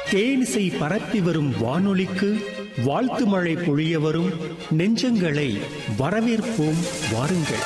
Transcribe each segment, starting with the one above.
தேனிசை பரப்பி வரும் வானொலிக்கு வாழ்த்து மழை பொழிய வரும் நெஞ்சங்களை வரவேற்போம் வாருங்கள்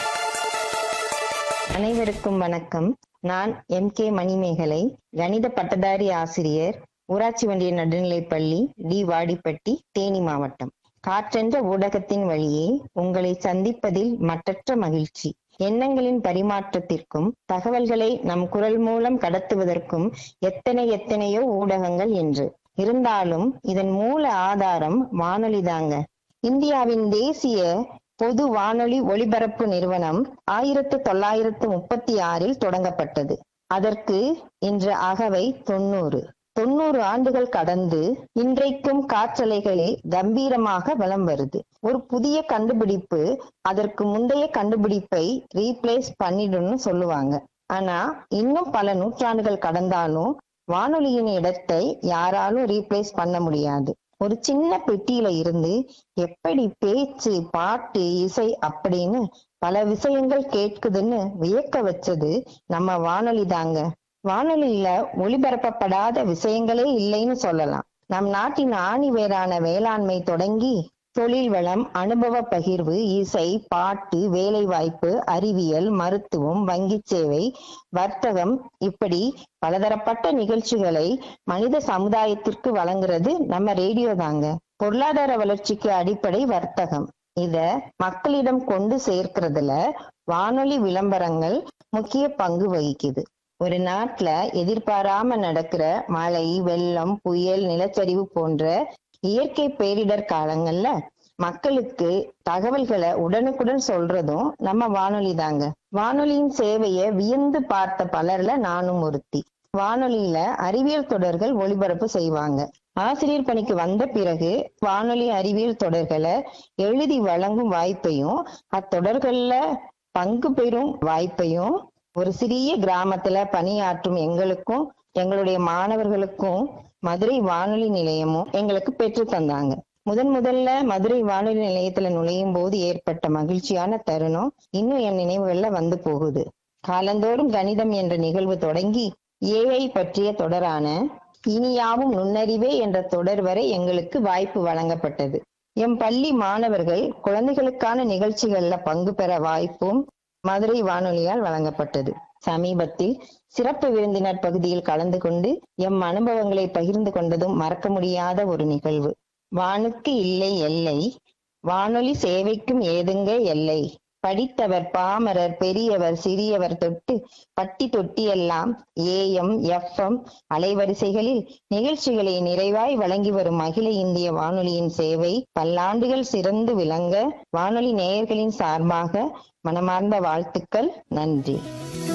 அனைவருக்கும் வணக்கம் நான் எம் கே மணிமேகலை கணித பட்டதாரி ஆசிரியர் ஊராட்சி ஒன்றிய நடுநிலைப்பள்ளி டி வாடிப்பட்டி தேனி மாவட்டம் காற்றென்ற ஊடகத்தின் வழியே உங்களை சந்திப்பதில் மற்றற்ற மகிழ்ச்சி எண்ணங்களின் பரிமாற்றத்திற்கும் தகவல்களை நம் குரல் மூலம் கடத்துவதற்கும் எத்தனை எத்தனையோ ஊடகங்கள் என்று இருந்தாலும் இதன் மூல ஆதாரம் வானொலிதாங்க இந்தியாவின் தேசிய பொது வானொலி ஒலிபரப்பு நிறுவனம் ஆயிரத்து தொள்ளாயிரத்து முப்பத்தி ஆறில் தொடங்கப்பட்டது அதற்கு இன்று அகவை தொண்ணூறு தொண்ணூறு ஆண்டுகள் கடந்து இன்றைக்கும் காற்றலைகளில் கம்பீரமாக வலம் வருது ஒரு புதிய கண்டுபிடிப்பு அதற்கு முந்தைய கண்டுபிடிப்பை ரீப்ளேஸ் பண்ணிடும்னு சொல்லுவாங்க ஆனா இன்னும் பல நூற்றாண்டுகள் கடந்தாலும் வானொலியின் இடத்தை யாராலும் ரீப்ளேஸ் பண்ண முடியாது ஒரு சின்ன பெட்டியில இருந்து எப்படி பேச்சு பாட்டு இசை அப்படின்னு பல விஷயங்கள் கேட்குதுன்னு வியக்க வச்சது நம்ம வானொலி தாங்க வானொலியில ஒளிபரப்பப்படாத விஷயங்களே இல்லைன்னு சொல்லலாம் நம் நாட்டின் ஆணி வேரான வேளாண்மை தொடங்கி தொழில் வளம் அனுபவ பகிர்வு இசை பாட்டு வேலை வாய்ப்பு அறிவியல் மருத்துவம் வங்கி சேவை வர்த்தகம் இப்படி பலதரப்பட்ட நிகழ்ச்சிகளை மனித சமுதாயத்திற்கு வழங்குறது நம்ம ரேடியோ தாங்க பொருளாதார வளர்ச்சிக்கு அடிப்படை வர்த்தகம் இத மக்களிடம் கொண்டு சேர்க்கிறதுல வானொலி விளம்பரங்கள் முக்கிய பங்கு வகிக்குது ஒரு நாட்டுல எதிர்பாராம நடக்கிற மழை வெள்ளம் புயல் நிலச்சரிவு போன்ற இயற்கை பேரிடர் காலங்கள்ல மக்களுக்கு தகவல்களை உடனுக்குடன் சொல்றதும் நம்ம வானொலி தாங்க வானொலியின் சேவையை வியந்து பார்த்த பலர்ல நானும் ஒருத்தி வானொலியில அறிவியல் தொடர்கள் ஒளிபரப்பு செய்வாங்க ஆசிரியர் பணிக்கு வந்த பிறகு வானொலி அறிவியல் தொடர்களை எழுதி வழங்கும் வாய்ப்பையும் அத்தொடர்கள்ல பங்கு பெறும் வாய்ப்பையும் ஒரு சிறிய கிராமத்துல பணியாற்றும் எங்களுக்கும் எங்களுடைய மாணவர்களுக்கும் மதுரை வானொலி நிலையமும் எங்களுக்கு பெற்று தந்தாங்க முதன் முதல்ல மதுரை வானொலி நிலையத்துல நுழையும் போது ஏற்பட்ட மகிழ்ச்சியான தருணம் இன்னும் என் நினைவுகள்ல வந்து போகுது காலந்தோறும் கணிதம் என்ற நிகழ்வு தொடங்கி ஏஐ பற்றிய தொடரான இனியாவும் நுண்ணறிவே என்ற தொடர் வரை எங்களுக்கு வாய்ப்பு வழங்கப்பட்டது எம் பள்ளி மாணவர்கள் குழந்தைகளுக்கான நிகழ்ச்சிகள்ல பங்கு பெற வாய்ப்பும் மதுரை வானொலியால் வழங்கப்பட்டது சமீபத்தில் சிறப்பு விருந்தினர் பகுதியில் கலந்து கொண்டு எம் அனுபவங்களை பகிர்ந்து கொண்டதும் மறக்க முடியாத ஒரு நிகழ்வு வானுக்கு இல்லை எல்லை வானொலி சேவைக்கும் ஏதுங்க எல்லை படித்தவர் பாமரர் பெரியவர் சிறியவர் தொட்டு பட்டி தொட்டி எல்லாம் ஏஎம் எஃப்எம் அலைவரிசைகளில் நிகழ்ச்சிகளை நிறைவாய் வழங்கி வரும் அகில இந்திய வானொலியின் சேவை பல்லாண்டுகள் சிறந்து விளங்க வானொலி நேயர்களின் சார்பாக மனமார்ந்த வாழ்த்துக்கள் நன்றி